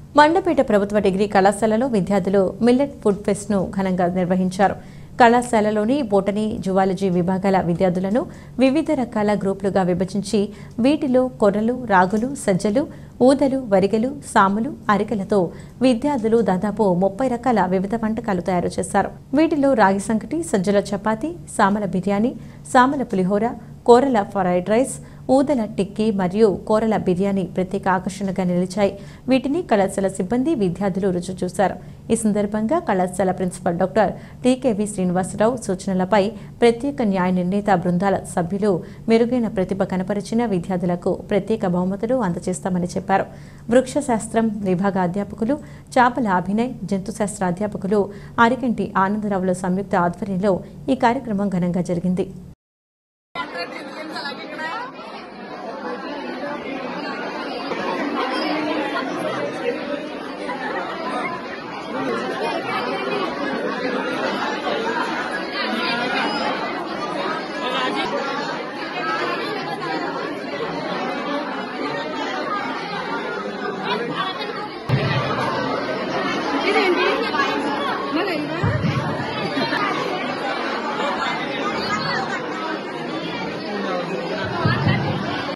మండపేట ప్రభుత్వ డిగ్రీ కళాశాలలో విద్యార్థులు మిల్లెట్ ఫుడ్ ఫెస్ట్ను ఘనంగా నిర్వహించారు కళాశాలలోని బోటనీ జువాలజీ విభాగాల విద్యార్థులను వివిధ రకాల గ్రూపులుగా విభజించి వీటిలో కొర్రలు రాగులు సజ్జలు ఊదలు వరిగలు సాములు అరికెలతో విద్యార్థులు దాదాపు ముప్పై రకాల వివిధ వంటకాలు తయారు చేశారు వీటిలో రాగి సంకటి సజ్జల చపాతి సామల బిర్యానీ సామల పులిహోర కూరల ఫ్రైడ్ రైస్ ఊదల టిక్కీ మరియు కూరల బిర్యానీ ప్రత్యేక ఆకర్షణగా నిలిచాయి వీటిని కళాశాల సిబ్బంది విద్యార్థులు రుచి చూశారు ఈ సందర్భంగా కళాశాల ప్రిన్సిపల్ డాక్టర్ టీకేవి శ్రీనివాసరావు సూచనలపై ప్రత్యేక న్యాయ నిర్ణేత బృందాల సభ్యులు మెరుగైన ప్రతిభ కనపరిచిన విద్యార్థులకు ప్రత్యేక బహుమతులు అందజేస్తామని చెప్పారు వృక్ష శాస్త్రం విభాగ అధ్యాపకులు చాపల అభినయ్ జంతు శాస్త్ర అధ్యాపకులు అరికంటి ఆనందరావుల సంయుక్త ఆధ్వర్యంలో ఈ కార్యక్రమం ఘనంగా జరిగింది